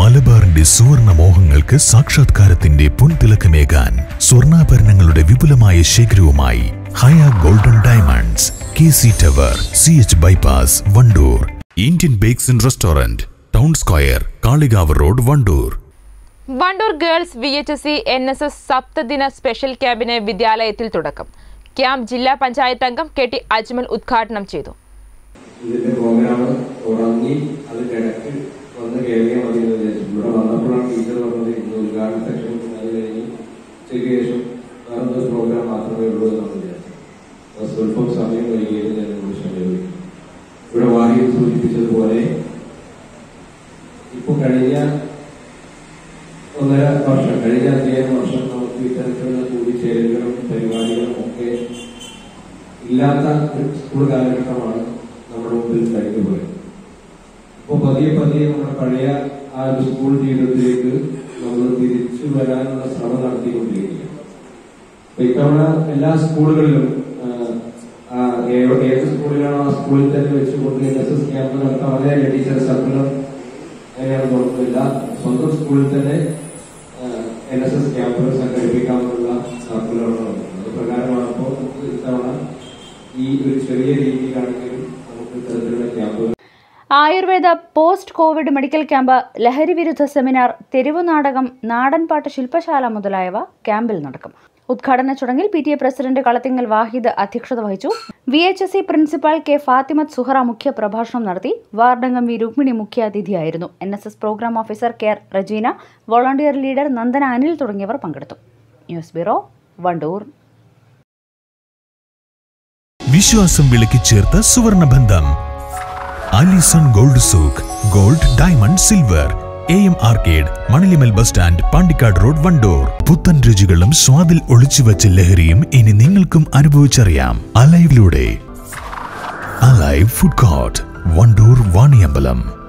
മലബാറിന്റെ സുവർണ മോഹങ്ങൾക്ക് സാക്ഷാത്കാരത്തിന്റെ പൊൻതിളക്കമേകാൻ സ്വർണ്ണാഭരണങ്ങളുടെ വിപുലമായ ശേഖരവുമായി Haya golden diamonds K C tower C H bypass Wandoor Indian bakes and restaurant town square Kalikavu road Wandoor Wandoor girls V H S C N S S സപ്തദിന special ക്യാമ്പിന് വിദ്യാലയത്തിൽ തുടക്കം ക്യാമ്പ് ജില്ലാ പഞ്ചായത്ത് അംഗം കെ ടി അജ്മൽ ഉദ്ഘാടനം ചെയ്തു ഇതിന്റെ പ്രോഗ്രാം തുടങ്ങി അതിന്റെ ഇടയ്ക്ക് വന്ന് കയറിയാൽ മതി എന്ന് വിചാരിച്ചു ഇവിടെ വന്നപ്പോഴാണ് ടീച്ചർ പറഞ്ഞത് ഇന്ന് ഉദ്ഘാടന സെക്ഷൻ അത് കഴിഞ്ഞ് ഉച്ചയ്ക്ക് ശേഷം വേറെ എന്തോ പ്രോഗ്രാം മാത്രമേ ഉള്ളൂ എന്നാണ് വിചാരിച്ചത് അപ്പോൾ സ്വല്പം സമയം വൈകിയത് ഞാൻ ഇവിടെ ക്ഷമയോടെ ഇവിടെ വാഹിയിൽ സൂചിപ്പിച്ചതുപോലെ ഇപ്പൊ കഴിഞ്ഞ ഒന്നര വർഷം കഴിഞ്ഞ അധ്യയന വർഷം നമുക്ക് ഇത്തരത്തിലുള്ള കൂടിച്ചേരലുകളും പരിപാടികളും ഒക്കെ ഇല്ലാത്ത ഒരു സ്കൂൾ കാലഘട്ടമാണ് നമ്മുടെ മുമ്പിൽ കഴിഞ്ഞു പോയത് ഇപ്പൊ പതിയെ പതിയെ നമ്മുടെ പഴയ ആ ഒരു സ്കൂൾ ജീവിതത്തിലേക്ക് നമ്മൾ തിരിച്ചു വരാനുള്ള ശ്രമം നടത്തിക്കൊണ്ടിരിക്കുകയാണ് അപ്പൊ ഇത്തവണ എല്ലാ സ്കൂളുകളിലും ആ, ആ, ഏ- ഏത് സ്കൂളിലാണോ ആ സ്കൂളിൽ തന്നെ വെച്ചുകൊണ്ട് എൻ എസ് എസ് ക്യാമ്പ് നടത്താൻ വളരെ ടീച്ചർ സർക്കിളും അങ്ങനെയാണ് തോന്നുന്നില്ല സ്വന്തം സ്കൂളിൽ തന്നെ എൻ എസ് എസ് ക്യാമ്പുകൾ സംഘടിപ്പിക്കാമെന്നുള്ള സർക്കുലറാണ് നടക്കുന്നത് അത് പ്രകാരമാണ് ഇപ്പോൾ നമുക്ക് ഇത്തവണ ഈ ഒരു ചെറിയ രീതിയിലാണെങ്കിലും നമുക്ക് ഇത്തരത്തിലുള്ള ക്യാമ്പുകൾ Ayurveda post covid medical camp ലഹരി വിരുദ്ധ സെമിനാർ തെരുവു നാടകം നാടൻപാട്ട് ശില്പശാല മുതലായവ ക്യാമ്പിൽ നടക്കും ഉദ്ഘാടന ചടങ്ങിൽ P T A president Kalathingal Wahid അധ്യക്ഷത വഹിച്ചു V H S C principal K Fathimath Suhara മുഖ്യ പ്രഭാഷണം നടത്തി വാർഡംഗം വി രുക്മിണി മുഖ്യാതിഥിയായിരുന്നു N S S programme officer K R Rajeena volunteer leader Nandana Anil തുടങ്ങിയവർ പങ്കെടുത്തു ന്യൂസ് ബ്യൂറോ വണ്ടൂർ വിശ്വാസം വിളക്കി ചേർത്ത സുവർണ ബന്ധം Alison gold souk gold diamond silver A M arcade Manalimal bus stand Pandikkad road Wandoor പുത്തൻ രുചികളും സ്വാദിൽ ഒളിച്ചുവച്ച ലഹരിയും ഇനി നിങ്ങൾക്കും അനുഭവിച്ചറിയാം അലൈവിലൂടെ alive food court Wandoor Vaniyambalam